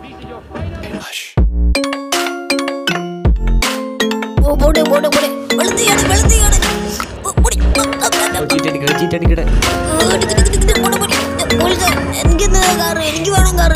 ഓ പോട്ടെ പോട്ടെ പോട്ടെ വെളുത്തിയാണ് വെളുത്തിയാണ് ഓ, പൊടി. ആ, ആ, ആ, ആ. ചീറ്റടിക്കട ചീറ്റടിക്കട ഓ, എടുക്ക്, എടുക്ക്, എടുക്ക്, പോട്ടെ, പോട്ടെ. പോലീസ്, എനിക്കെന്താ കാറ് എനിക്ക് വേണം car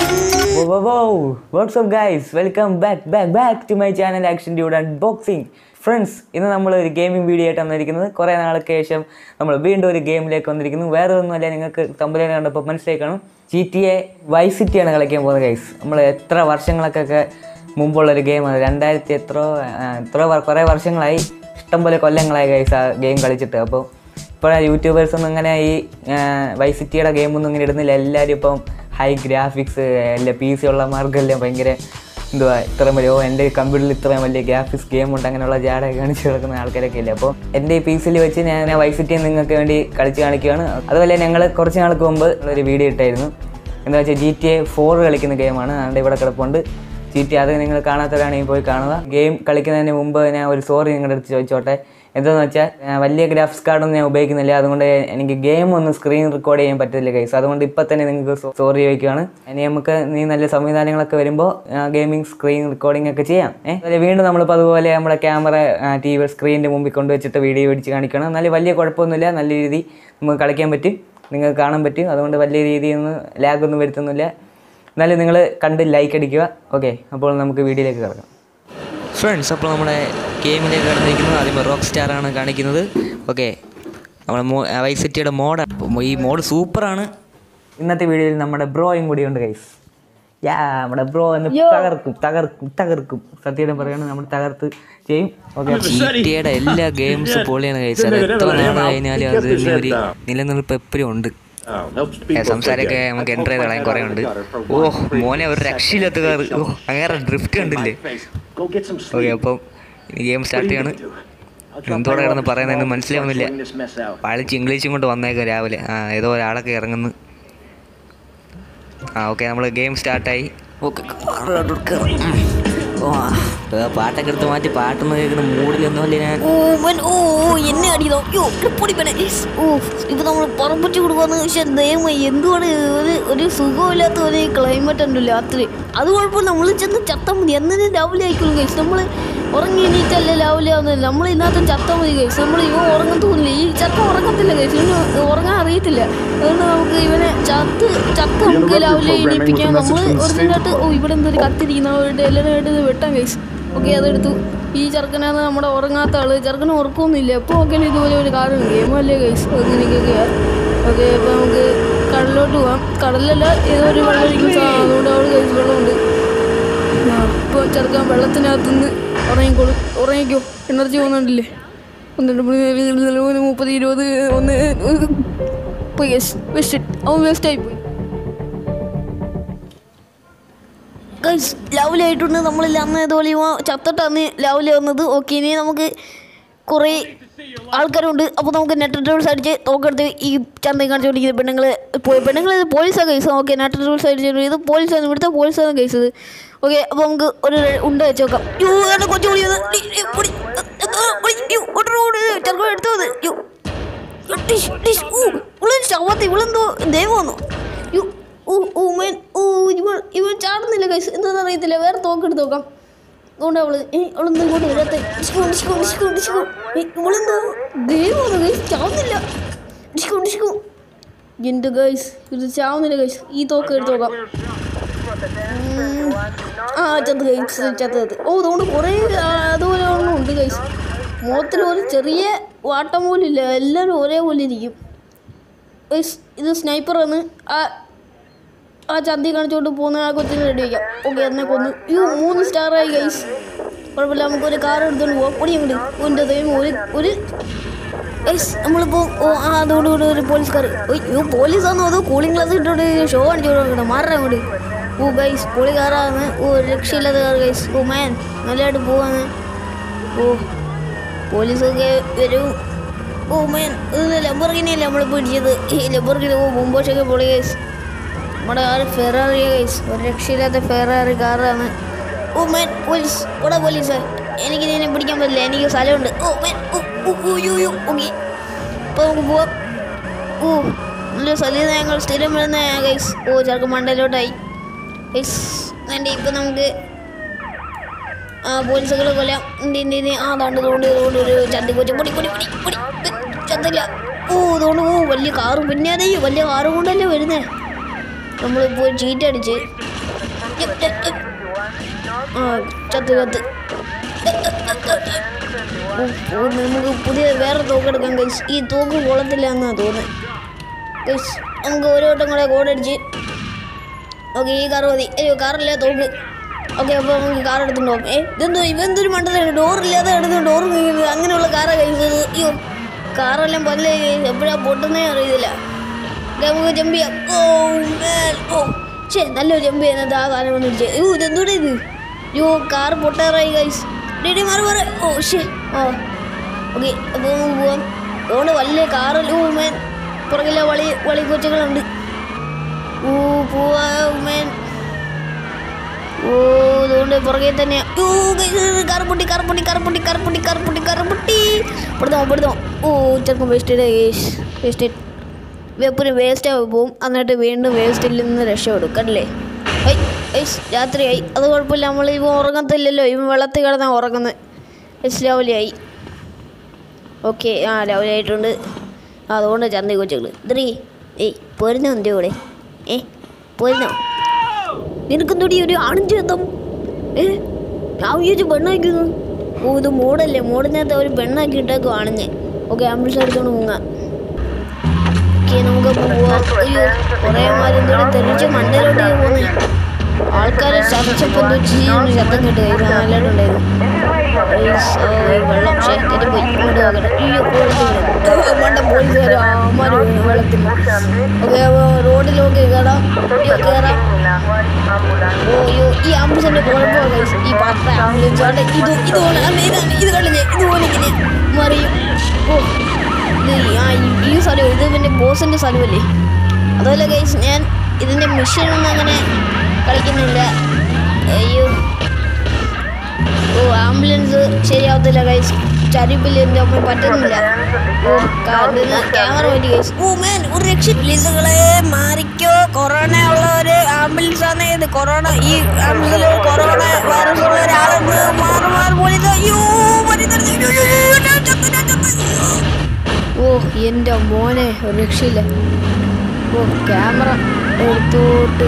what's up guys welcome back back back to my channel action dude and boxing friends ഇന്ന് നമ്മൾ ഒരു ഗെയിമിംഗ് വീഡിയോ ആയിട്ട് വന്നിരിക്കുന്നത് കുറേ നാൾക്ക് ശേഷം നമ്മൾ വീണ്ടും ഒരു ഗെയിമിലേക്ക് വന്നിരിക്കുന്നു വേറെ ഒന്നുമല്ല നിങ്ങൾക്ക് തമ്പലേ കണ്ടപ്പോൾ മനസ്സിലായി കാണും ജി ടി എ വൈ സിറ്റിയാണ് കളിക്കാൻ പോകുന്നത് ഗൈസ് നമ്മൾ എത്ര വർഷങ്ങൾക്കൊക്കെ മുമ്പുള്ള ഒരു ഗെയിമാണ് രണ്ടായിരത്തി എത്ര എത്ര വ- കുറേ വർഷങ്ങളായി ഇഷ്ടംപോലെ കൊല്ലങ്ങളായി ഗൈസ് ആ ഗെയിം കളിച്ചിട്ട് അപ്പോൾ ഇപ്പോൾ യൂട്യൂബേഴ്സ് ഒന്നും അങ്ങനെ ഈ വൈ സിറ്റിയുടെ ഗെയിമൊന്നും ഇങ്ങനെ ഇടുന്നില്ല എല്ലാവരും ഇപ്പം ഹൈ ഗ്രാഫിക്സ് എല്ലാ പി സി ഉള്ളമാർക്കെല്ലാം ഭയങ്കര എന്തുവാ ഇത്രയും വലിയ ഓ എൻ്റെ കമ്പ്യൂട്ടറിൽ ഇത്രയും വലിയ ഗ്രാഫിക്സ് ഗെയിം ഉണ്ട് അങ്ങനെയുള്ള ജാടൊക്കെ കാണിച്ച് കിടക്കുന്ന ആൾക്കാരൊക്കെ ഇല്ല അപ്പോൾ എൻ്റെ ഈ പി സിയിൽ വെച്ച് ഞാൻ വൈ സിറ്റി നിങ്ങൾക്ക് വേണ്ടി കളിച്ച് കാണിക്കുകയാണ് അതുപോലെ ഞങ്ങൾ കുറച്ച് നാൾക്ക് മുമ്പ് ഒരു വീഡിയോ ഇട്ടായിരുന്നു എന്താ വെച്ചാൽ ജി ടി എ ഫോർ കളിക്കുന്ന ഗെയിമാണ് അതുകൊണ്ട് ഇവിടെ കിടപ്പുണ്ട് ജി ടി അത് നിങ്ങൾ കാണാത്തവരാണെങ്കിൽ പോയി കാണുക ഗെയിം കളിക്കുന്നതിന് മുമ്പ് ഞാൻ ഒരു സോറി നിങ്ങളുടെ അടുത്ത് ചോദിച്ചോട്ടെ എന്താണെന്ന് വെച്ചാൽ ഞാൻ വലിയ ഗ്രാഫിക്സ് കാർഡൊന്നും ഞാൻ ഉപയോഗിക്കുന്നില്ല അതുകൊണ്ട് എനിക്ക് ഗെയിം ഒന്നും സ്ക്രീൻ റെക്കോർഡ് ചെയ്യാൻ പറ്റില്ല കൈസ് അതുകൊണ്ട് ഇപ്പം തന്നെ നിങ്ങൾക്ക് സോറി ചോദിക്കുകയാണ് ഇനി നമുക്ക് നീ നല്ല സംവിധാനങ്ങളൊക്കെ വരുമ്പോൾ ഗെയിമിംഗ് സ്ക്രീൻ റെക്കോർഡിംഗ് ഒക്കെ ചെയ്യാം ഏഹ് അതുപോലെ വീണ്ടും നമ്മളിപ്പോൾ അതുപോലെ നമ്മുടെ ക്യാമറ ടി വി സ്ക്രീനിൻ്റെ മുമ്പിൽ കൊണ്ടുവച്ചിട്ട് വീഡിയോ പിടിച്ച് കാണിക്കണം എന്നാലും വലിയ കുഴപ്പമൊന്നുമില്ല നല്ല രീതി നമുക്ക് കളിക്കാൻ പറ്റും നിങ്ങൾക്ക് കാണാൻ പറ്റും അതുകൊണ്ട് വലിയ രീതിയൊന്നും ലാഗൊന്നും വരുത്തുന്നില്ല എന്നാലും നിങ്ങൾ കണ്ട് ലൈക്ക് അടിക്കുക ഓക്കെ അപ്പോൾ നമുക്ക് വീഡിയോയിലേക്ക് കിടക്കാം ഫ്രണ്ട്സ് അപ്പോൾ നമ്മുടെ ഗെയിമിലേക്ക് കടന്നിരിക്കുന്നത് ആദ്യം റോക്ക് സ്റ്റാർ ആണ് കാണിക്കുന്നത് ഓക്കെ നമ്മുടെ മോ വൈ സിറ്റിയുടെ മോഡ് ഈ മോഡ് സൂപ്പറാണ് ഇന്നത്തെ വീഡിയോയിൽ നമ്മുടെ ബ്രോയും കൂടി ഉണ്ട് ഗൈസ് യാ നമ്മുടെ ബ്രോ എന്ന് തകർക്കും തകർക്കും തകർക്കും സത്യം പറയാണ് നമ്മൾ തകർത്ത് ചെയ്യും ഓക്കെ ജിറ്റിയുടെ എല്ലാ ഗെയിംസും പൊളിയാണ് ഗൈസ് അത് എത്ര നാൾ കഴിഞ്ഞാലും അതിന് ഒരു നിലനിൽപ്പ് എപ്പോഴും ഉണ്ട് Oh, helps ഏ, people സംസാരമൊക്കെ forget. നമുക്ക് എൻ്റർ ചെയ്ത് കളയാൻ കുറേ ഉണ്ട് ഓ മോനെ ഒരു രക്ഷയില്ലാത്ത കാർ ഓ അങ്ങനെ ഡ്രിഫ്റ്റ് കണ്ടില്ലേ Face. Go get some okay sleep. അപ്പം ഗെയിം സ്റ്റാർട്ട് ചെയ്യാണ് I'll drop എന്തോടെ by കിടന്ന് off പറയുന്നതെന്ന് tomorrow മനസ്സിലാവുന്നില്ല before I sling this mess out. പാളിച്ച് ഇംഗ്ലീഷും കൊണ്ട് വന്നേക്കാം രാവിലെ ആ ഏതോ ഒരാളൊക്കെ ഇറങ്ങുന്നു ആ ഓക്കെ നമ്മൾ ഗെയിം സ്റ്റാർട്ടായി ഓക്കെ പാട്ടൊക്കെ എടുത്ത് മാറ്റി പാട്ടൊന്നും കേൾക്കുന്ന മൂഡിലൊന്നും അല്ലേ ഞാൻ ഓ മൻ ഓ ഓ, എന്നെ അടിയതോ യോ പൊടി പെടെ ഓ ഇപ്പൊ നമ്മൾ പറപ്പിച്ചു കൊടുക്കുവാന്ന് പക്ഷെ ദൈവം എന്തുകൊണ്ട് ഒരു ഒരു സുഖമില്ലാത്ത ഒരു ക്ലൈമറ്റ് ഉണ്ട് രാത്രി അത് കുഴപ്പമില്ല നമ്മൾ ചെന്ന് ചത്താൽ മതി എന്നതിന് രാവിലെ ആയിക്കോളും കഴിച്ചു നമ്മൾ ഉറങ്ങി എണീറ്റല്ലേ രാവിലെ ആവുന്നില്ല നമ്മൾ ഇതിനകത്ത് ചത്താൽ മതി കഴിച്ചു നമ്മൾ ഇവ ഉറങ്ങത്തോന്നില്ല ഈ ചത്ത ഉറങ്ങത്തില്ല കഴിച്ചു ഇവന് ഉറങ്ങാൻ അറിയത്തില്ല അതുകൊണ്ട് നമുക്ക് ഇവനെ ചത്ത് ചത്ത് നമുക്ക് രാവിലെ എണീപ്പിക്കാൻ നമ്മൾ ഒരു ഇതിനകത്ത് ഓ ഇവിടെ എന്തൊരു കത്തിരിക്കുന്ന അവരുടെ എല്ലാവരും ഇത് വെട്ടാൻ കഴിച്ചു ഓക്കെ അതെടുത്തു ഈ ചെറുക്കനാണ് നമ്മുടെ ഉറങ്ങാത്ത ആള് ചെറുക്കന് ഉറക്കമൊന്നുമില്ല എപ്പോൾ നോക്കിയാലും ഇതുപോലെ ഒരു കാറുണ്ട് ഗെയിമല്ലേ കൈസ് അങ്ങനെയൊക്കെയാ ഓക്കെ അപ്പോൾ നമുക്ക് കടലിലോട്ട് പോവാം കടലല്ല ഏതോ ഒരു വെള്ളം ഇരിക്കുന്ന സാധനം അതുകൊണ്ട് അവിടെ കൈസ് വെള്ളമുണ്ട് ഇപ്പോൾ ചെറുക്കാൻ വെള്ളത്തിനകത്തുനിന്ന് ഉറങ്ങിക്കോളും ഉറങ്ങിക്കോ എനർജി പോകുന്നുണ്ടല്ലേ ഒന്ന് രണ്ട് മൂന്ന് നാല് അഞ്ച് മൂന്ന് മുപ്പത് ഇരുപത് ഒന്ന് പോയി ഗൈസ് വേസ്റ്റ് അവൻ വേസ്റ്റായി പോയി ഗൈസ് രാവിലെ ആയിട്ടുണ്ട് നമ്മളില്ല അന്ന് ഇതുപോലെ ഇവ ചത്തിട്ടാണ് രാവിലെ വന്നത് ഓക്കെ ഇനി നമുക്ക് കുറേ ആൾക്കാരുണ്ട് അപ്പോൾ നമുക്ക് നെറ്റ് റൂൾസ് അടിച്ച് നോക്കെടുത്ത് ഈ ചന്തയും കാണിച്ചുകൊണ്ടിരിക്കുന്ന പെണ്ണുങ്ങൾ പോയി പെണ്ണുങ്ങൾ ഇത് പോലീസാണ് കേസ് ഓക്കെ നെറ്റ് റൂൾസ് അടിച്ചു ഇത് പോലീസാണ് ഇവിടുത്തെ പോലീസാണ് കേസ് ഇത് ഓക്കെ അപ്പോൾ നമുക്ക് ഒരു ഉണ്ട വെച്ച് നോക്കാം യോ എന്നെ കൊച്ചു പൊടി വന്ന്. ഡി, ഡി, പൊടി. ആ, പൊടി. യ്യോ, ഓടറ് ഓട്. ചെറുക്കൻ എടുത്തു വന്ന്. യ്യോ. Dish, dish. ഊ, ഇവളൊരു ശവത്തെ ഇവളെന്തോ ദൈവമാണോ യോ ഓ ഓ മേൻ ഓ ഇവൻ ഇവൻ ചാടുന്നില്ല കൈസ് എന്താണെന്ന് അറിയത്തില്ല വേറെ തോക്കെടുത്ത് നോക്കാം അതുകൊണ്ട് അവള് ഏ അവളെന്താ ഇങ്ങോട്ട് വരാത്ത ഡിസ്കോ ഡിസ്കോ ഡിസ്കോ ഡിസ്കോ ഏ ഇവളെന്തോ ദൈവമാണ് ഗൈസ് ചാവുന്നില്ല ഡിസ്കോ ഡിസ്കോ എൻ്റെ ഗൈസ് ഇത് ചാവുന്നില്ല ഗൈസ് ഈ തോക്ക് എടുത്ത് നോക്കാം ഉം. ആ ചത്ത് ഗൈസ് ചത്ത് ചത്ത് ഓ അതുകൊണ്ട് കുറേ ആ, അതുപോലെ ഒന്നും ഉണ്ട് ഗൈസ് മുഖത്തിൽ ഒരു ചെറിയ വാട്ടം പോലും ഇല്ല എല്ലാവരും ഒരേപോലെ ഇരിക്കും ഗൈസ് ഇത് സ്നൈപ്പറാണ് ആ ആ ചന്തി കാണിച്ചുകൊണ്ട് പോകുന്ന ആ കൊച്ചിനെ റെഡി വയ്ക്കാം ഓക്കെ അതിനെ കൊന്നു അയ്യോ മൂന്ന് സ്റ്റാറായി ഗൈസ് കുഴപ്പമില്ല നമുക്കൊരു കാർ എടുത്തോണ്ട് പോവാം പൊടി അങ്ങോട്ട് എൻ്റെ ദൈവം ഒരു ഒരു ഗൈസ് നമ്മളിപ്പോൾ ഓ ആ അതോടുകൂടി ഒരു പോലീസ് കാർ അയ്യോ പോലീസാണോ അതോ കൂളിംഗ് ഗ്ലാസ് ഇട്ടോണ്ട് ഷോ കാണിച്ചു കൊടുക്കണം മാറാൻ അങ്ങോട്ട് ഓ ഗൈസ് പൊളി കാറാണ് ഓ രക്ഷയില്ലാത്ത കാർ ഗൈസ് ഓ മാൻ നല്ലതായിട്ട് പോവാന്ന് ഓ പോലീസൊക്കെ വരും ഓ മേൻ ഇത് ലംബർഗിനിയല്ലേ നമ്മൾ പിടിച്ചത് ഈ ലംബർഗിനി ഓ മുമ്പോഷൊക്കെ പൊളി ഗൈസ് നമ്മുടെ ആ ഫെറാറി ഗൈസ് ഒരു രക്ഷയില്ലാത്ത ഫെറാറി കാറാണ് ഓ മേൻ പോലീസ് ഓടാ പോലീസ് എനിക്ക് നിന്നെ പിടിക്കാൻ പറ്റില്ല എനിക്ക് സ്ഥലമുണ്ട് ഓ മേൻ ഓ ഓ ഓ യോ യോ ഓക്കെ അപ്പോൾ നമുക്ക് പോവാം ഓ നല്ല സ്ഥലത്ത് ഞങ്ങൾ സ്ഥിരം വരുന്ന ഗൈസ് ഓ ചെറുക്ക മണ്ടയിലോട്ടായി ഗൈസ് വേണ്ട ഇപ്പം നമുക്ക് ആ പോലീസുകളെ കൊല്ലാം ഇന്ത്യ ഇന്ത്യ ആ താണ്ട് തോണ്ട് തോണ്ട് ഒരു ചന്തി കൊച്ചു പൊടി പൊടി പൊടി പൊടി ചത്തില്ല ഓ തോണ്ട് ഓ വലിയ കാറ് പിന്നെ അതേ വലിയ കാറ് കൊണ്ടല്ലേ വരുന്നേ നമ്മളിപ്പോൾ ചീറ്റ് അടിച്ച് യ്യ്, യ്യ്, യ്യ്. ആ ചത്ത് ചത്ത് ഓ, ഓ, നമുക്ക് പുതിയ വേറെ തോക്ക് എടുക്കാം ഗൈസ് ഈ തോക്ക് കൊള്ളത്തില്ല എന്നാണ് തോന്നുന്നത് ഗൈസ് നമുക്ക് ഓരോ വട്ടം കൂടെ കോഡടിച്ച് ഓക്കെ ഈ കാർ മതി അയ്യോ കാറില്ല തോക്ക് ഓക്കെ അപ്പോൾ നമുക്ക് കാർ എടുത്തുകൊണ്ട് പോകും ഏ ഇതെന്തോ ഇവന്തൊരു മണ്ടലാണ് ഡോറില്ലാതെ എടുത്ത് ഡോർ അങ്ങനെയുള്ള കാറാണ് കഴിച്ചത് അയ്യോ കാറെല്ലാം പല എപ്പോഴാണ് പൊട്ടുന്നേ അറിയത്തില്ല ദേ, നമുക്ക് ജമ്പ് ചെയ്യാം ഓ man. ഓ ശേ നല്ലൊരു ജമ്പ് ചെയ്യുന്നത് ആ കാലം വന്നിട്ട് അയ്യോ ഇതെന്തൂടെ ഇത് അയ്യോ കാർ പൊട്ടാറായി ഗൈസ് ഡേഡി മാറി മാറി ഓ ശേ ആ ഓക്കെ അപ്പോൾ നമുക്ക് പോവാം അതുകൊണ്ട് വലിയ കാറിൽ ഓ മേൻ പുറകിലെ വളി വളി കൊച്ചുകളുണ്ട് ഓ പോവാ മേൻ ഓ അതുകൊണ്ട് പുറകെ തന്നെ ഓ കറുപ്പൊട്ടി കറുപ്പൊട്ടി കറുപ്പൊട്ടി കറുപ്പൊട്ടി കറുപ്പൊട്ടി കറുപ്പൊട്ടി പെടുത്തോ പെടുത്തോ ഓ ചെറുപ്പം വേസ്റ്റ് വേസ്റ്റ് വെപ്പിന് വേസ്റ്റ് ആയി പോവും എന്നിട്ട് വീണ്ടും വേസ്റ്റിൽ നിന്ന് രക്ഷപ്പെടും കണ്ടില്ലേ ഐ ഐസ് രാത്രിയായി അത് കുഴപ്പമില്ല നമ്മൾ ഇവ ഉറങ്ങത്തില്ലല്ലോ ഇവൻ വെള്ളത്തിൽ കിടന്നാണ് ഉറങ്ങുന്നത് എസ് രാവിലെയായി ഓക്കെ ആ രാവിലെ ആയിട്ടുണ്ട് ആ, അതുകൊണ്ട് ചന്തി കൊച്ചുകൾ ഇത്രേ ഏയ് പോരുന്നോ എൻ്റെ കൂടെ ഏ പോരുന്നോ നിനക്കെന്തോടി ഒരു ആണിഞ്ച് എത്തും ഏ ഞാൻ വിചാരിച്ചു പെണ്ണാക്കുന്നു ഓ ഇത് മൂടല്ലേ മൂടിനകത്ത് ഒരു പെണ്ണാക്കി ഇട്ടേക്കും ആണിഞ്ഞ് ഓക്കെ ആംബുലൻസ് എടുത്തോണ്ട് മുങ്ങാം ഓക്കെ നമുക്ക് പോവാം അയ്യോ കുറേ മാരെന്തോടെ തെറിച്ച് മണ്ടയിലോട്ട് പോകുന്നേ ആൾക്കാരെ ചതച്ചപ്പോൾ എന്തോ ചെയ്യുന്ന ശബ്ദം കേട്ട് നല്ലതായിട്ടുണ്ടായിരുന്നു വെള്ളം പക്ഷേ തെറ്റിപ്പോയി ഇങ്ങോട്ട് നോക്കട്ടെ അയ്യോ വെള്ളത്തിൽ മണ്ട പോലീസുകാർ അമ്മമാർ വെള്ളത്തിൽ ഓക്കെ റോഡിലൊക്കെ കയറാം അയ്യോ കയറാം ഓ അയ്യോ ഈ ആംബുലൻസിന്റെ കുഴപ്പമാണ് guys. ഈ പാത്ര ആംബുലൻസ് ആണ് ഇത് ഇതുപോലെ അല്ല ഇതാണ് ഇത് കളിഞ്ഞ് ഇതുപോലെ ഇങ്ങനെ മറിയും ഓ ഇത് ഈ- ആ ഈ- ഈ സ്ഥലം ഇത് പിന്നെ ബോസിന്റെ സ്ഥലമല്ലേ അതുപോലെ ഗൈസ് ഞാൻ ഇതിന്റെ മിഷൻ ഒന്നും അങ്ങനെ കളിക്കുന്നില്ല അയ്യോ ഓ ആംബുലൻസ് ശരിയാവത്തില്ല ഗൈസ് ചരിപ്പിൽ എൻ്റെ ഒപ്പം പറ്റുന്നില്ല ഓ കാർഡിന് ക്യാമറ പറ്റി ഗൈസ് ഓ മാൻ ഒരു രക്ഷ പോലീസുകളെ മാറിക്കോ കൊറോണ ഉള്ള ഒരു ആംബുലൻസ് ആണ് ഇത് കൊറോണ ഈ ആംബുലൻസിൽ കൊറോണ വൈറസ് ഉള്ള ഒരാളുണ്ട് മാറി മാറി പോലീസ് അയ്യോ മതി നിർത്തി. അയ്യോ, അയ്യോ, അയ്യോ, ഞാൻ ചത്ത്, ഞാൻ ചത്ത്. ഓ എൻ്റെ മോനെ ഒരു രക്ഷയില്ല ഓ ക്യാമറ എടുത്തോട്ട്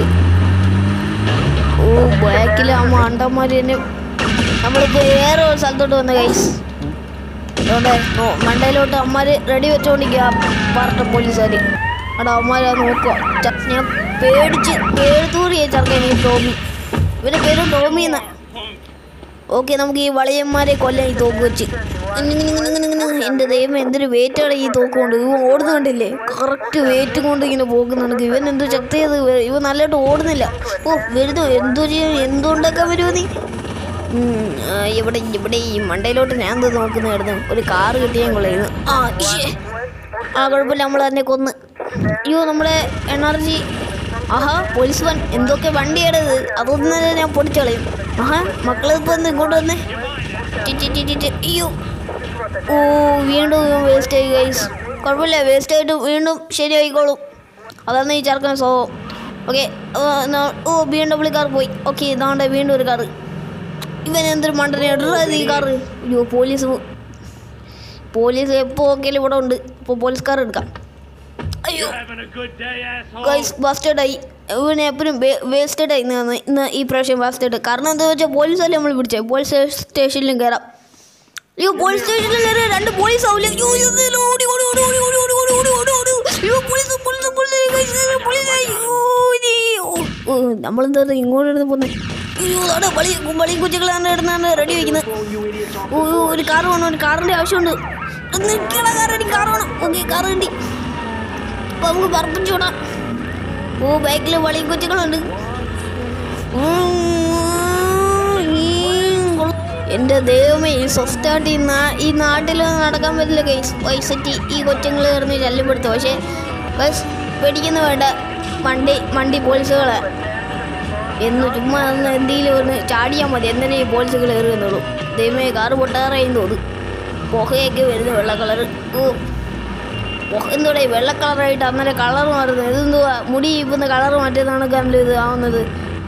ഓ ബാക്കിലാകുമ്പോൾ അണ്ടന്മാർ തന്നെ നമ്മളിപ്പോൾ വേറെ ഒരു സ്ഥലത്തോട്ട് വന്ന ഗൈസ് അതുകൊണ്ട് ഓ മണ്ടയിലോട്ട് അമ്മമാര് റെഡി വെച്ചോണ്ടിരിക്കുക പാർട്ട പോലീസുകാർ അവിടെ അമ്മമാരെ നോക്കുക ച- ഞാൻ പേടിച്ച് പേടിത്തൂറിയ ചെറുക്കൻ എനിക്ക് ടോമി ഇവരുടെ പേര് ടോമി എന്നാ ഓക്കെ നമുക്ക് ഈ വളയന്മാരെ കൊല്ലാൻ ഈ തോക്ക് വെച്ച് എൻ്റെ ദൈവം എന്തൊരു വെയിറ്റാണ് ഈ തോക്ക് കൊണ്ട് ഇവൻ ഓടുന്നുണ്ടില്ലേ കറക്റ്റ് വെയിറ്റ് കൊണ്ട് ഇങ്ങനെ പോകുന്നുണ്ട് ഇവൻ എന്തോ ചെക്ക് ചെയ്ത് ഇവൻ നല്ലതായിട്ട് ഓടുന്നില്ല ഓ വരുന്നോ എന്തോ ചെയ്യും എന്തുകൊണ്ടൊക്കെ വരുമോ നീ ഉം, ആ, ഇവിടെ ഇവിടെ ഈ മണ്ടയിലോട്ട് ഞാൻ എന്തോ നോക്കുന്നായിരുന്നു ഒരു കാറ് കിട്ടിയാൽ കൊള്ളായിരുന്നു ആ ഇശ്ശേ. ആ കുഴപ്പമില്ല നമ്മൾ തന്നെ കൊന്ന് അയ്യോ നമ്മുടെ എനർജി ആഹാ പോലീസ് വൻ എന്തൊക്കെ വണ്ടിയാണ് ഇത് അതൊന്നും തന്നെ ഞാൻ പൊടിച്ചളയും ആഹാ മക്കളെ ഇപ്പൊ ഒന്ന് ഇങ്ങോട്ട് വന്നേ ടി, ടി, ടി, ടി, ടി. അയ്യോ ഓ വീണ്ടും വേസ്റ്റ് ആയി ഗൈസ് കുഴപ്പമില്ല വേസ്റ്റ് ആയിട്ട് വീണ്ടും ശരിയായിക്കോളും അതാണ് ഈ ചെറുക്കൻ സ്വഭാവം ഓക്കെ ഓ ബി എം ഡബ്ല്യു കാർ പോയി ഓക്കെ ഇതാണ്ട് വീണ്ടും ഒരു കാറ് ഇവൻ എന്തൊരു മണ്ടനെയാണ് ഈ കാറ് അയ്യോ പോലീസ് പോലീസ് എപ്പോൾ നോക്കിയാലും ഇവിടെ ഉണ്ട് ഇപ്പോൾ പോലീസ് കാർ എടുക്കാം അയ്യോ Having a good day, asshole. Guys busted ആയി ഇവന് എപ്പോഴും വേസ്റ്റഡ് ആയി ഇന്ന് ഇന്ന് ഈ പ്രാവശ്യം ബസ്റ്റഡ് കാരണം എന്താ വെച്ചാൽ പോലീസല്ലേ നമ്മൾ പിടിച്ചത് പോലീസ് സ്റ്റേഷനിലും കയറാം അയ്യോ പോലീസ് സ്റ്റേഷനിൽ കയറി രണ്ട് പോലീസ് ആവില്ല അയ്യോ ഇത് ഓടി ഓടി ഓടി ഓടി ഓടി ഓടി ഓടി ഓടി ഓടി ഓടി അയ്യോ police police police guys, police അയ്യോ ഇനി ഓ ഓ നമ്മളെന്താ ഇങ്ങോട്ട് എടുത്ത് പോകുന്നത് അയ്യോ അവിടെ വളി വളി കുച്ചികളാണ് ഇടുന്നാണ് റെഡി വെക്കുന്നത് ഓ ഓ, ഒരു കാർ വേണം ഒരു കാറിൻ്റെ ആവശ്യമുണ്ട് നിൽക്കണ കാർ എനിക്ക് കാർ വേണം ഓക്കെ കാർ കിട്ടി അപ്പോൾ നമുക്ക് പറപ്പിച്ചു വിടാം ഓ ബാക്കിൽ വളി കൊച്ചുകളുണ്ട് എൻ്റെ ദൈവമേ ഈ സൊസൈറ്റി ഈ നാ- ഈ നാട്ടിൽ നടക്കാൻ പറ്റില്ല ഗൈസ് വൈസറ്റി ഈ കൊച്ചുങ്ങൾ കയറുന്ന ശല്യപ്പെടുത്തും പക്ഷേ ഗൈസ് പേടിക്കുന്ന വേണ്ട വണ്ടി വണ്ടി പോലീസുകളെ എന്ന് ചുമ്മാ ഒന്ന് എന്തെങ്കിലും ഒന്ന് ചാടിയാൽ മതി എന്തിനാ ഈ പോലീസുകൾ കയറുന്നുള്ളൂ ദൈവമേ കാറ് പൊട്ടാറായും തോന്നും പുകയൊക്കെ വരുന്നു വെള്ള കളറ് ഓ പുക എന്തോടെ വെള്ള കളറായിട്ട് അന്നേരം കളർ മാറുന്നത് ഇതെന്തുവാ മുടി ഇപ്പം കളർ മാറ്റിയതാണ് കണ്ടു ഇത് ആവുന്നത്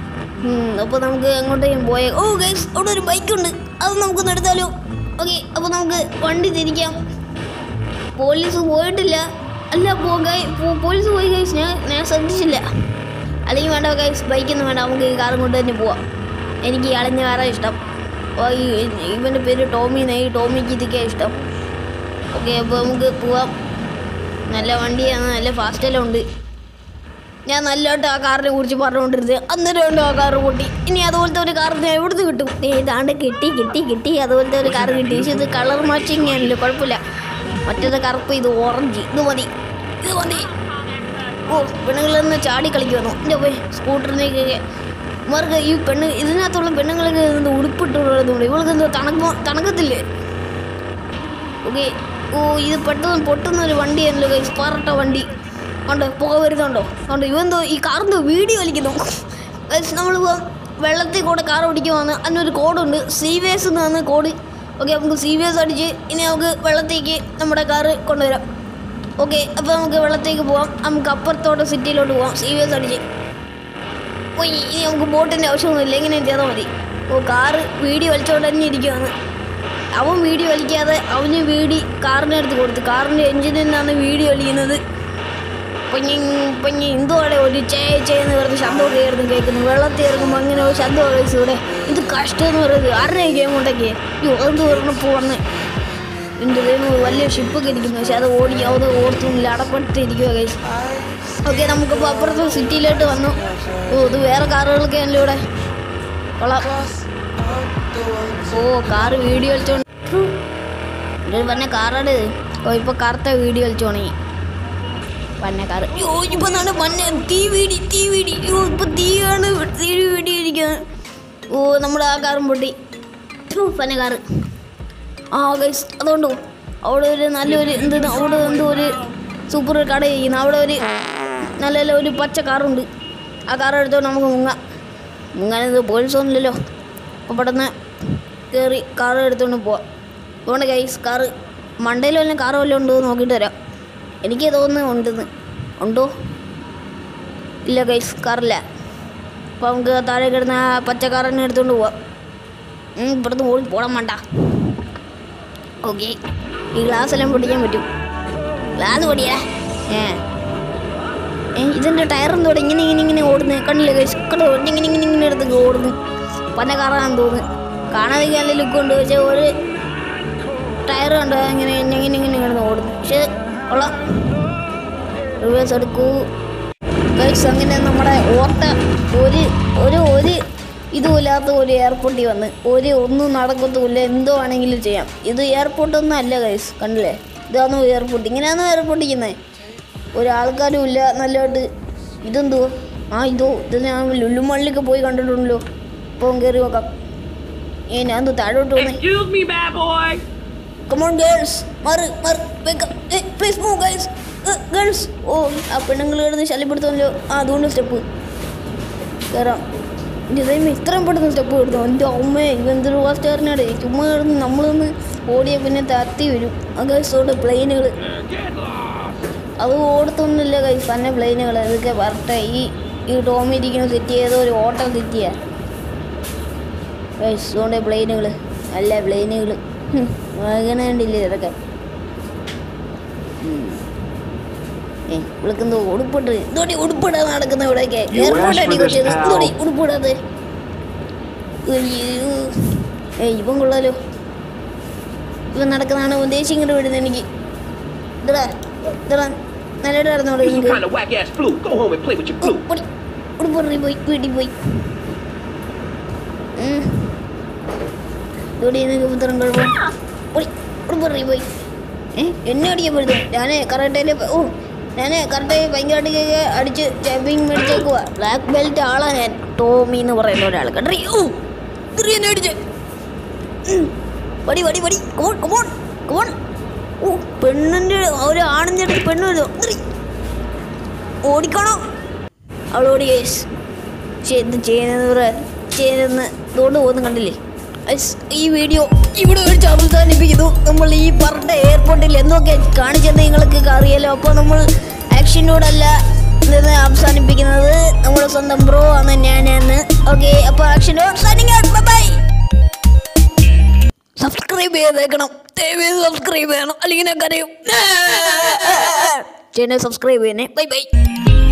അപ്പോൾ നമുക്ക് അങ്ങോട്ടേക്കും പോയേ ഓ ഗൈസ് അവിടെ ഒരു ബൈക്കുണ്ട് അത് നമുക്കൊന്ന് എടുത്താലോ ഓക്കെ അപ്പോൾ നമുക്ക് വണ്ടി തിരിക്കാം പോലീസ് പോയിട്ടില്ല അല്ല പോകാൻ പോലീസ് പോയി ഗൈസ് ഞാൻ ഞാൻ ശ്രദ്ധിച്ചില്ല അല്ലെങ്കിൽ വേണ്ട ഗൈസ് ബൈക്കൊന്നും വേണ്ട നമുക്ക് ഈ കാറും കൊണ്ട് തന്നെ പോവാം എനിക്ക് ഈ അളഞ്ഞ കാറാണ് ഇഷ്ടം അപ്പോൾ ഈ ഇവൻ്റെ പേര് ടോമി എന്നാ ഈ ടോമിക്ക് ഇതൊക്കെയാണ് ഇഷ്ടം ഓക്കെ അപ്പോൾ നമുക്ക് പോവാം നല്ല വണ്ടിയാണ് നല്ല ഫാസ്റ്റെല്ലാം ഉണ്ട് ഞാൻ നല്ലതായിട്ട് ആ കാറിനെ കുറിച്ച് പറഞ്ഞുകൊണ്ടിരുന്നത് അന്നേരം ഉണ്ട് ആ കാറ് പൊട്ടി ഇനി അതുപോലത്തെ ഒരു കാർ ഞാൻ എവിടുന്ന് കിട്ടും ദേ ഇതാണ്ട് കിട്ടി കിട്ടി കിട്ടി അതുപോലത്തെ ഒരു കാർ കിട്ടി പക്ഷേ ഇത് കളർ മാച്ചിങ് ആണല്ലോ കുഴപ്പമില്ല മറ്റേത് കറുപ്പ് ഇത് ഓറഞ്ച് ഇത് മതി ഇത് മതി ഓ പെണ്ണുങ്ങളൊന്ന് ചാടി കളിക്കുമെന്നോ എൻ്റെ പോയി സ്കൂട്ടറിനേക്കൊക്കെ മാർക്ക് ഈ പെണ്ണ് ഇതിനകത്തുള്ള പെണ്ണുങ്ങൾക്ക് എന്ത് ഉടുപ്പിട്ടുള്ളതുകൊണ്ട് ഇവൾക്ക് എന്തോ തണുപ്പോ തണുക്കത്തില്ലേ ഓക്കെ ഓ ഇത് പെട്ടെന്ന് പൊട്ടുന്ന ഒരു വണ്ടിയാണല്ലോ കൈ പറട്ട വണ്ടി കണ്ടോ പുക വരുന്നുണ്ടോ കണ്ടോ ഇവന്തോ ഈ കാറിൻ്റെ വീഡിയോ വലിക്കുന്നു നമ്മൾ വെള്ളത്തിൽ കൂടെ കാർ ഓടിക്കുവാണ് അതിനൊരു കോഡുണ്ട് സി വി എസ് എന്നാണ് കോഡ് ഓക്കെ നമുക്ക് സി വി എസ് അടിച്ച് ഇനി നമുക്ക് വെള്ളത്തേക്ക് നമ്മുടെ കാറ് കൊണ്ടുവരാം ഓക്കെ അപ്പോൾ നമുക്ക് വെള്ളത്തേക്ക് പോവാം നമുക്ക് അപ്പുറത്തോട്ട് സിറ്റിയിലോട്ട് പോവാം സി വി എസ് അടിച്ച് ഓ ഇ- ഇനി നമുക്ക് ബോട്ടിൻ്റെ ആവശ്യമൊന്നുമില്ല ഇങ്ങനെ ചെയ്താൽ മതി ഓ കാറ് വീഡിയോ വലിച്ചോണ്ട് തന്നെ ഇരിക്കുവാണ് അവൻ വീഡിയോ വലിക്കാതെ അവന് വീടി കാറിൻ്റെ അടുത്ത് കൊടുത്തു കാറിൻ്റെ എഞ്ചിനിൽ നിന്നാണ് വീഡിയോ വലിക്കുന്നത് പൊഞ്ഞി പൊഞ്ഞി എന്തുവാടെ ഒരു ചേ ചേന്ന് പറഞ്ഞ് ശബ്ദമൊക്കെ ആയിരുന്നു കേൾക്കുന്നത് വെള്ളത്തിൽ ഇറങ്ങുമ്പോൾ അങ്ങനെ ഒരു ശബ്ദം കഴിച്ചു ഇവിടെ ഇത് കഷ്ടം എന്ന് പറയുന്നത് ആരുടെ ഗെയിം കൊണ്ടൊക്കെ അയ്യോ എന്ത് പറഞ്ഞു പോന്ന് എൻ്റെ ദൈവം വലിയ ഷിപ്പൊക്കെ ഇരിക്കുന്നു പക്ഷെ അത് ഓടി അത് ഓർത്തുന്നില്ല അടപ്പെട്ടിരിക്കുക കൈസ് ഓക്കെ നമുക്കിപ്പോൾ അപ്പുറത്തെ സിറ്റിയിലോട്ട് വന്നു ഓ ഇത് വേറെ കാറുകളൊക്കെ ആണല്ലോ ഇവിടെ കൊള്ളാം ഓ കാറ് വീഡിയോ കളിച്ചോണ്ട് ഇത് പറഞ്ഞ കാറാണ് ഇത്. ഓ ഇപ്പൊ കറുത്ത വീഡിയോ കളിച്ചോണി പന്ന കാറ് അയ്യോ ഇപ്പൊ നാണ് പന്ന തീ വീടി തീ വീടി അയ്യോ ഇപ്പൊ തീയാണ് തീ വീടി ഇരിക്കുന്നത് ഓ നമ്മുടെ ആ കാറും പൊട്ടി ഥു, പന്ന കാറ് ആ ഗൈസ് അതുകൊണ്ടോ അവിടെ ഒരു നല്ലൊരു എന്ത് അവിടെ എന്തോ ഒരു സൂപ്പർ കട ചെയ്യുന്നു അവിടെ ഒരു നല്ല നല്ല ഒരു പച്ച കാറുണ്ട് ആ കാർ എടുത്തോണ്ട് നമുക്ക് മുങ്ങാം മുങ്ങാനത് പോലീസൊന്നുമില്ലല്ലോ അപ്പോൾ പെട്ടെന്ന് കയറി കാർ എടുത്തുകൊണ്ട് പോവാം അതുകൊണ്ട് ഗൈസ് കാറ് മണ്ടയിൽ വല്ലതും കാറ് വല്ലതും ഉണ്ടോ എന്ന് നോക്കിയിട്ട് വരാം എനിക്ക് തോന്നുന്നു ഉണ്ടെന്ന് ഉണ്ടോ ഇല്ല ഗൈസ് കാറില്ല അപ്പോൾ നമുക്ക് താഴെ കിടന്ന ആ പച്ച കാർ തന്നെ എടുത്തുകൊണ്ട് പോവാം ഉം, ഇവിടുന്ന് ഓടി പോടാൻ വേണ്ട ഓക്കെ ഈ ഗ്ലാസ് എല്ലാം പൊട്ടിക്കാൻ പറ്റും ഗ്ലാസ് പൊടിയാ ഏ ഏ, ഇതിൻ്റെ ടയർ എന്തോടെ ഇങ്ങനെ ഇങ്ങനെ ഇങ്ങനെ ഓടുന്നു കണ്ടില്ലേ ഗൈസ് കണ്ടോ ഇങ്ങനെ ഇങ്ങനെ ഇങ്ങനെ എടുത്ത് ഓടുന്നു പല കാറാണെന്ന് തോന്നുന്നു കാണാതെ നല്ല ലുക്ക് ഉണ്ട് പക്ഷെ ഒരു ടയർ കണ്ടോ ഇങ്ങനെ ഇങ്ങനെ ഇങ്ങനെ ഇങ്ങനെ കിടന്ന് ഓടുന്നു പക്ഷെ കൊള്ളാം റിവേഴ്സ് എടുക്കൂ ഗൈസ് അങ്ങനെ നമ്മുടെ ഓട്ട ഒരു ഒരു ഒരു ഇതുമില്ലാത്ത ഒരു എയർപോർട്ടിൽ വന്ന് ഒരു ഒന്നും നടക്കത്തുമില്ല എന്തോ ആണെങ്കിലും ചെയ്യാം ഇത് എയർപോർട്ടൊന്നും അല്ല ഗൈസ് കണ്ടില്ലേ ഇതാണോ എയർപോർട്ട് ഇങ്ങനെയാണോ എയർപോർട്ട് ഇരിക്കുന്നത് ഒരാൾക്കാരും ഇല്ല നല്ലതായിട്ട് ഇതെന്തോ ആ ഇതോ ഇത് ഞാൻ ലുല്ലുമള്ളിക്ക് പോയി കണ്ടിട്ടുണ്ടല്ലോ ഇപ്പോൾ കയറി നോക്കാം ഏ ഞാൻ എന്തോ താഴോട്ട് വന്നേ Excuse me, bad boy. Come on girls മാറ് മാറ് പ്ലീസ് മൂവ് ഗേൾസ് ഗേൾസ് ഓ ആ പെണ്ണുങ്ങൾ കിടന്ന് ശല്യപ്പെടുത്തുമല്ലോ ആ അതുകൊണ്ട് സ്റ്റെപ്പ് കയറാം എൻ്റെ ദൈവം ഇത്രയും പെട്ടെന്ന് സ്റ്റെപ്പ് എടുത്തു എൻ്റെ അമ്മേ ഇവന്തൊരു ഫാസ്റ്റുകാരനാടെ ചുമ്മാ കിടന്ന് നമ്മളൊന്ന് ഓടിയ പിന്നെ തത്തി വരും ആ ഗേൾസോട് പ്ലെയിനുകൾ അത് ഓടത്തൊന്നുമില്ല കൈസ് തന്നെ പ്ലെയിനുകൾ ഇതൊക്കെ വരട്ടെ ഈ ഈ ടോമി ഇരിക്കുന്ന സെറ്റ് ചെയ്ത ഒരു ഓട്ടം തെറ്റിയാ ഗൈസ് അതുകൊണ്ട് പ്ലെയിനുകൾ നല്ല പ്ലെയിനുകൾ അങ്ങനെ കണ്ടില്ലേ ഇതൊക്കെ ഉം. ഏ ഇവിടേക്കെന്തോ ഉടുപ്പിട്ട് ഇതോടെ ഉടുപ്പിടാതെ നടക്കുന്ന ഇവിടെയൊക്കെ You എയർപോർട്ട് asked അടി for this, കൊച്ചത് pal. ഇതോടെ ഉടുപ്പിടാതെ അയ്യോ. ഏയ് ഇവൻ കൊള്ളാലോ ഇവൻ നടക്കുന്നതാണ് ഉദ്ദേശിച്ച് ഇങ്ങോട്ട് വിടുന്നത് എനിക്ക് ഇതടാ ഇതടാ നല്ലതായിട്ട് നടന്നോളൂ You some നിങ്ങൾക്ക് kind of whack ass flute. Go home and play with your flute. ഉടുപ്പറി പോയി വീട്ടിൽ പോയി ഉം. ഇതോടെ നിങ്ങൾക്ക് പുത്രം കുഴപ്പം പോയി ഉടുപ്പറി പോയി ഏ എന്നെ അടിക്കപ്പെടുന്നു ഞാൻ കറക്റ്റയിൽ ഓ ഞാൻ കറക്റ്റായി ഭയങ്കരമായിട്ട് അടിച്ച് ചാമ്പിങ് മേടിച്ചേക്കുവാ ബ്ലാക്ക് ബെൽറ്റ് ആളാ ഞാൻ ടോമി എന്ന് പറയുന്ന ഒരാൾ കണ്ടറി ഓ ഇത്രയും എന്നെ അടിച്ച് ഉം. വടി വടി വടി കമോൺ കമോൺ കമോൺ ഓ പെണ്ണിൻ്റെ ഒരു ആണിൻ്റെ അടുത്ത് പെണ്ണ് വരുമോ ഇത്രയും ഓടിക്കണോ അവളോട് യേസ് പക്ഷെ എന്ത് ചെയ്യുന്നത് പറയാൻ ചെയ്യുന്നെന്ന് ഇതുകൊണ്ട് പോകുന്നു കണ്ടില്ലേ ഐസ്, ഈ വീഡിയോ ഇവിടെ വെച്ച് അവസാനിപ്പിക്കുന്നു നമ്മൾ ഈ പറഞ്ഞ എയർപോർട്ടിൽ എന്തൊക്കെ കാണിച്ചെന്ന് നിങ്ങൾക്ക് അറിയാലോ അപ്പോൾ നമ്മൾ ആക്ഷനോടല്ല ഇത് അവസാനിപ്പിക്കുന്നത് നമ്മുടെ സ്വന്തം ബ്രോ ആണ് ഞാനെന്ന് ഓക്കെ അപ്പോൾ action signing out bye bye subscribe ചെയ്തേക്കണം ദയവേത് സബ്സ്ക്രൈബ് ചെയ്യണം അല്ലെങ്കിൽ ഞാൻ കരയും ചേട്ടനെ സബ്സ്ക്രൈബ് ചെയ്യണേ ബൈ ബൈ